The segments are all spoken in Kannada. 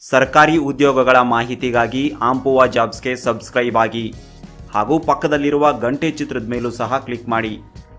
ಸರ್ಕಾರಿ ಉದ್ಯೋಗಗಳ ಮಾಹಿತಿಗಾಗಿ ಆಂಪುವ ಜಾಬ್ಸ್ಗೆ ಸಬ್ಸ್ಕ್ರೈಬ್ ಆಗಿ ಹಾಗೂ ಪಕ್ಕದಲ್ಲಿರುವ ಗಂಟೆ ಚಿತ್ರದ ಮೇಲೂ ಸಹ ಕ್ಲಿಕ್ ಮಾಡಿ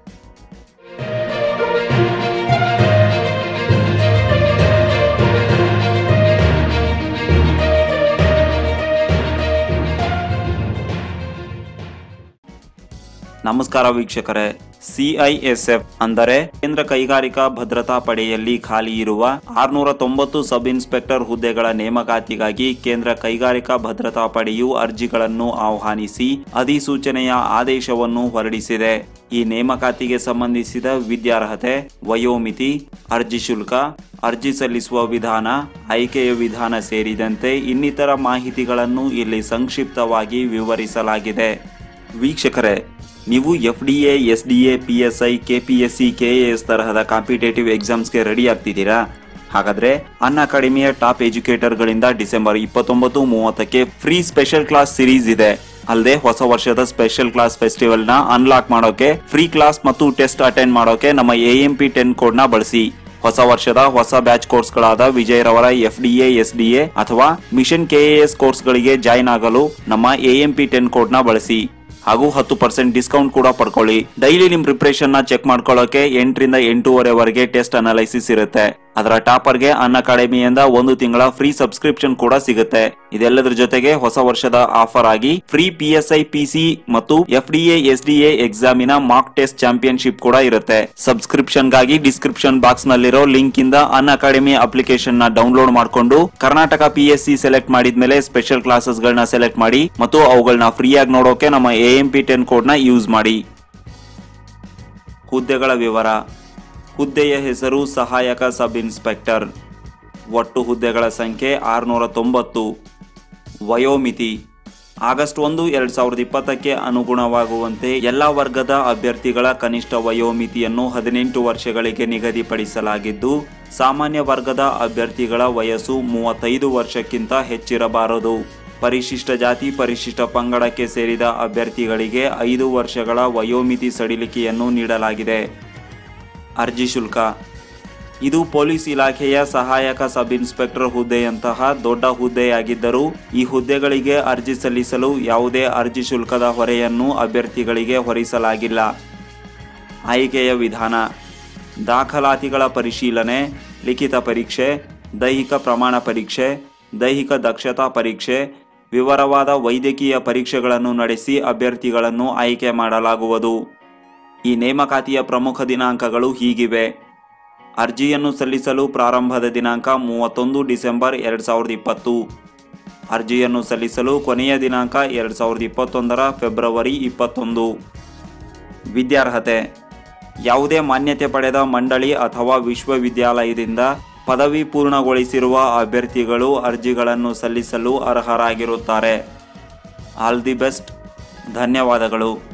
ನಮಸ್ಕಾರ ವೀಕ್ಷಕರೇ ಸಿಐಎಸ್ಎಫ್ ಅಂದರೆ ಕೇಂದ್ರ ಕೈಗಾರಿಕಾ ಭದ್ರತಾ ಪಡೆಯಲ್ಲಿ ಖಾಲಿ ಇರುವ ಆರ್ನೂರ ತೊಂಬತ್ತು ಸಬ್ ಇನ್ಸ್ಪೆಕ್ಟರ್ ಹುದ್ದೆಗಳ ನೇಮಕಾತಿಗಾಗಿ ಕೇಂದ್ರ ಕೈಗಾರಿಕಾ ಭದ್ರತಾ ಪಡೆಯು ಅರ್ಜಿಗಳನ್ನು ಆಹ್ವಾನಿಸಿ ಅಧಿಸೂಚನೆಯ ಆದೇಶವನ್ನು ಹೊರಡಿಸಿದೆ ಈ ನೇಮಕಾತಿಗೆ ಸಂಬಂಧಿಸಿದ ವಿದ್ಯಾರ್ಹತೆ ವಯೋಮಿತಿ ಅರ್ಜಿ ಶುಲ್ಕ ಅರ್ಜಿ ಸಲ್ಲಿಸುವ ವಿಧಾನ ಆಯ್ಕೆಯ ವಿಧಾನ ಸೇರಿದಂತೆ ಇನ್ನಿತರ ಮಾಹಿತಿಗಳನ್ನು ಇಲ್ಲಿ ಸಂಕ್ಷಿಪ್ತವಾಗಿ ವಿವರಿಸಲಾಗಿದೆ ವೀಕ್ಷಕರೇ ನೀವು F D A S D A P S I K P S C K A S ತರಹದ ಕಾಂಪಿಟೇಟಿವ್ ಎಕ್ಸಾಮ್ಸ್ಗೆ ರೆಡಿ ಆಗ್ತಿದ್ದೀರಾ ಹಾಗಾದ್ರೆ ಅನ್ ಅಕಾಡೆಮಿಯ ಟಾಪ್ ಎಜುಕೇಟರ್ಗಳಿಂದ ಡಿಸೆಂಬರ್ ಇಪ್ಪತ್ತೊಂಬತ್ತು ಮೂವತ್ತಕ್ಕೆ ಫ್ರೀ ಸ್ಪೆಷಲ್ ಕ್ಲಾಸ್ ಸಿರೀಸ್ ಇದೆ ಅಲ್ಲದೆ ಹೊಸ ವರ್ಷದ ಸ್ಪೆಷಲ್ ಕ್ಲಾಸ್ ಫೆಸ್ಟಿವಲ್ ನ ಅನ್ಲಾಕ್ ಮಾಡೋಕೆ ಫ್ರೀ ಕ್ಲಾಸ್ ಮತ್ತು ಟೆಸ್ಟ್ ಅಟೆಂಡ್ ಮಾಡೋಕೆ ನಮ್ಮ A M P ten code ನ ಬಳಸಿ ಹೊಸ ವರ್ಷದ ಹೊಸ ಬ್ಯಾಚ್ ಕೋರ್ಸ್ಗಳಾದ ವಿಜಯ್ ರವರ F D A S D A ಅಥವಾ ಮಿಷನ್ ಕೆ ಎಸ್ ಕೋರ್ಸ್ಗಳಿಗೆ ಜಾಯ್ನ್ ಆಗಲು ನಮ್ಮ A M P ten code ನ ಬಳಸಿ ಹಾಗೂ ಹತ್ತು ಪರ್ಸೆಂಟ್ ಡಿಸ್ಕೌಂಟ್ ಕೂಡ ಪಡ್ಕೊಳ್ಳಿ ಡೈಲಿ ನಿಮ್ ಪ್ರಿಪರೇಷನ್ ನ ಚೆಕ್ ಮಾಡ್ಕೊಳ್ಳೋಕೆ ಎಂಟರಿಂದ ಎಂಟೂವರೆವರೆಗೆ ಟೆಸ್ಟ್ ಅನಾಲೈಸಿಸ್ ಇರುತ್ತೆ ಅದರ ಟಾಪರ್ಗೆ ಅನ್ ಅಕಾಡೆಮಿಯಿಂದ ಒಂದು ತಿಂಗಳ ಫ್ರೀ ಸಬ್ಸ್ಕ್ರಿಪ್ಷನ್ ಕೂಡ ಸಿಗುತ್ತೆ ಇದೆಲ್ಲದರ ಜೊತೆಗೆ ಹೊಸ ವರ್ಷದ ಆಫರ್ ಆಗಿ free P S I P C ಮತ್ತು F D A S D A ಎಕ್ಸಾಮಿನ ಮಾಕ್ ಟೆಸ್ಟ್ ಚಾಂಪಿಯನ್ಶಿಪ್ ಕೂಡ ಇರುತ್ತೆ ಸಬ್ಸ್ಕ್ರಿಪ್ಷನ್ ಗಾಗಿ ಡಿಸ್ಕ್ರಿಪ್ಷನ್ ಬಾಕ್ಸ್ ನಲ್ಲಿರೋ ಲಿಂಕ್ ಇಂದ ಅನ್ ಅಕಾಡೆಮಿ ಅಪ್ಲಿಕೇಶನ್ ನ ಡೌನ್ಲೋಡ್ ಮಾಡಿಕೊಂಡು Karnataka P S C select ಮಾಡಿದ್ಮೇಲೆ ಸ್ಪೆಷಲ್ ಕ್ಲಾಸಸ್ ಗಳನ್ನ ಸೆಲೆಕ್ಟ್ ಮಾಡಿ ಮತ್ತು ಅವುಗಳನ್ನ ಫ್ರೀಯಾಗಿ ನೋಡೋಕೆ ನಮ್ಮ A M P ten code ನ ಯೂಸ್ ಮಾಡಿ ಹುದ್ದೆಗಳ ವಿವರ ಹುದ್ದೆಯ ಹೆಸರು ಸಹಾಯಕ ಸಬ್ ಇನ್ಸ್ಪೆಕ್ಟರ್ ಒಟ್ಟು ಹುದ್ದೆಗಳ ಸಂಖ್ಯೆ ಆರುನೂರ ತೊಂಬತ್ತು ವಯೋಮಿತಿ ಆಗಸ್ಟ್ ಒಂದು ಎರಡ್ ಸಾವಿರದ ಇಪ್ಪತ್ತಕ್ಕೆ ಅನುಗುಣವಾಗುವಂತೆ ಎಲ್ಲ ವರ್ಗದ ಅಭ್ಯರ್ಥಿಗಳ ಕನಿಷ್ಠ ವಯೋಮಿತಿಯನ್ನು ಹದಿನೆಂಟು ವರ್ಷಗಳಿಗೆ ನಿಗದಿಪಡಿಸಲಾಗಿದ್ದು ಸಾಮಾನ್ಯ ವರ್ಗದ ಅಭ್ಯರ್ಥಿಗಳ ವಯಸ್ಸು ಮೂವತ್ತೈದು ವರ್ಷಕ್ಕಿಂತ ಹೆಚ್ಚಿರಬಾರದು ಪರಿಶಿಷ್ಟ ಜಾತಿ ಪರಿಶಿಷ್ಟ ಪಂಗಡಕ್ಕೆ ಸೇರಿದ ಅಭ್ಯರ್ಥಿಗಳಿಗೆ ಐದು ವರ್ಷಗಳ ವಯೋಮಿತಿ ಸಡಿಲಿಕೆಯನ್ನು ನೀಡಲಾಗಿದೆ ಅರ್ಜಿ ಶುಲ್ಕ ಇದು ಪೊಲೀಸ್ ಇಲಾಖೆಯ ಸಹಾಯಕ ಸಬ್ ಇನ್ಸ್ಪೆಕ್ಟರ್ ಹುದ್ದೆಯಂತಹ ದೊಡ್ಡ ಹುದ್ದೆಯಾಗಿದ್ದರೂ ಈ ಹುದ್ದೆಗಳಿಗೆ ಅರ್ಜಿ ಸಲ್ಲಿಸಲು ಯಾವುದೇ ಅರ್ಜಿ ಶುಲ್ಕದ ಹೊರೆಯನ್ನು ಅಭ್ಯರ್ಥಿಗಳಿಗೆ ಹೊರಿಸಲಾಗಿಲ್ಲ ಆಯ್ಕೆಯ ವಿಧಾನ ದಾಖಲಾತಿಗಳ ಪರಿಶೀಲನೆ ಲಿಖಿತ ಪರೀಕ್ಷೆ ದೈಹಿಕ ಪ್ರಮಾಣ ಪರೀಕ್ಷೆ ದೈಹಿಕ ದಕ್ಷತಾ ಪರೀಕ್ಷೆ ವಿವರವಾದ ವೈದ್ಯಕೀಯ ಪರೀಕ್ಷೆಗಳನ್ನು ನಡೆಸಿ ಅಭ್ಯರ್ಥಿಗಳನ್ನು ಆಯ್ಕೆ ಮಾಡಲಾಗುವುದು ಈ ನೇಮಕಾತಿಯ ಪ್ರಮುಖ ದಿನಾಂಕಗಳು ಹೀಗಿವೆ ಅರ್ಜಿಯನ್ನು ಸಲ್ಲಿಸಲು ಪ್ರಾರಂಭದ ದಿನಾಂಕ ಮೂವತ್ತೊಂದು ಡಿಸೆಂಬರ್ ಎರಡು ಸಾವಿರದ ಇಪ್ಪತ್ತು ಅರ್ಜಿಯನ್ನು ಸಲ್ಲಿಸಲು ಕೊನೆಯ ದಿನಾಂಕ ಎರಡು ಸಾವಿರದ ಇಪ್ಪತ್ತೊಂದರ ಫೆಬ್ರವರಿ ಇಪ್ಪತ್ತೊಂದು ವಿದ್ಯಾರ್ಹತೆ ಯಾವುದೇ ಮಾನ್ಯತೆ ಪಡೆದ ಮಂಡಳಿ ಅಥವಾ ವಿಶ್ವವಿದ್ಯಾಲಯದಿಂದ ಪದವಿ ಪೂರ್ಣಗೊಳಿಸಿರುವ ಅಭ್ಯರ್ಥಿಗಳು ಅರ್ಜಿಗಳನ್ನು ಸಲ್ಲಿಸಲು ಅರ್ಹರಾಗಿರುತ್ತಾರೆ ಆಲ್ ದಿ ಬೆಸ್ಟ್ ಧನ್ಯವಾದಗಳು